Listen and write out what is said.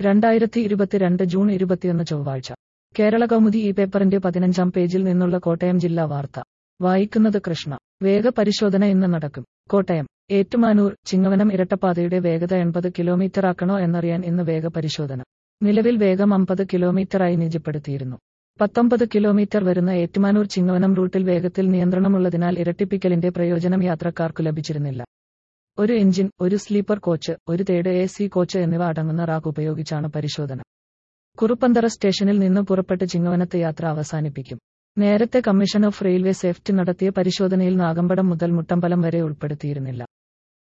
രണ്ടായിരത്തി ഇരുപത്തിരണ്ട് ജൂൺ ഇരുപത്തിയൊന്ന് ചൊവ്വാഴ്ച കേരള കൗമുദി ഈ പേപ്പറിന്റെ പതിനഞ്ചാം പേജിൽ നിന്നുള്ള കോട്ടയം ജില്ലാ വാർത്ത വായിക്കുന്നത് കൃഷ്ണ വേഗ പരിശോധന ഇന്ന് നടക്കും കോട്ടയം ഏറ്റുമാനൂർ ചിങ്ങവനം ഇരട്ടപ്പാതയുടെ വേഗത എൺപത് കിലോമീറ്ററാക്കണോ എന്നറിയാൻ ഇന്ന് വേഗ പരിശോധന നിലവിൽ വേഗം അമ്പത് കിലോമീറ്ററായി നിജപ്പെടുത്തിയിരുന്നു പത്തൊമ്പത് കിലോമീറ്റർ വരുന്ന ഏറ്റുമാനൂർ ചിങ്ങവനം റൂട്ടിൽ വേഗത്തിൽ നിയന്ത്രണമുള്ളതിനാൽ ഇരട്ടിപ്പിക്കലിന്റെ പ്രയോജനം യാത്രക്കാർക്കു ലഭിച്ചിരുന്നില്ല ഒരു എഞ്ചിൻ ഒരു സ്ലീപ്പർ കോച്ച് ഒരു തേർഡ് എ സി കോച്ച് എന്നിവ അടങ്ങുന്ന റാക്ക് ഉപയോഗിച്ചാണ് പരിശോധന കുറുപ്പന്തറ സ്റ്റേഷനിൽ നിന്ന് പുറപ്പെട്ട് ചിങ്ങവനത്ത് യാത്ര അവസാനിപ്പിക്കും നേരത്തെ കമ്മീഷൻ ഓഫ് റെയിൽവേ സേഫ്റ്റി നടത്തിയ പരിശോധനയിൽ നാഗമ്പടം മുതൽ മുട്ടമ്പലം വരെ ഉൾപ്പെടുത്തിയിരുന്നില്ല